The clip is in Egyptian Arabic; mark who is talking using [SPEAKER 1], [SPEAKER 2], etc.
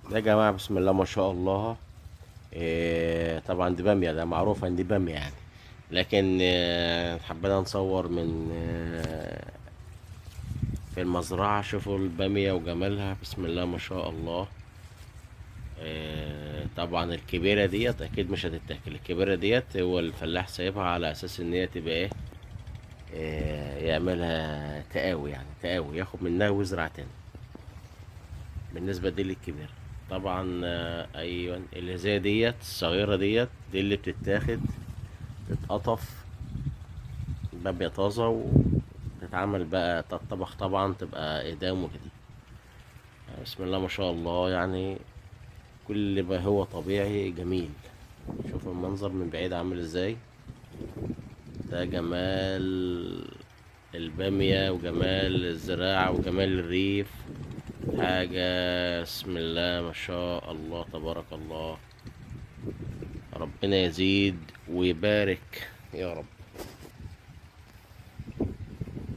[SPEAKER 1] ده يا جماعة بسم الله ما شاء الله إيه طبعا دي بامية ده معروفة ان دي بامية يعني لكن آه، حبينا نصور من آه، في المزرعة شوفوا البامية وجمالها بسم الله ما شاء الله آه، طبعا الكبيرة ديت اكيد مش هتتاكل الكبيرة ديت هو الفلاح سايبها على اساس ان هي تبقى ايه آه، يعملها تقاوي يعني تقاوي ياخد منها ويزرع تاني بالنسبة دي للكبيرة طبعا آه، ايوه اللي زي ديت الصغيرة ديت دي اللي بتتاخد تتقطف بامية طازة وتتعمل بقى تطبخ طبعا تبقى اقدام وكده بسم الله ما شاء الله يعني كل ما هو طبيعي جميل شوف المنظر من بعيد عامل ازاي ده جمال البامية وجمال الزراعة وجمال الريف حاجة بسم الله ما شاء الله تبارك الله ربنا يزيد ويبارك يا رب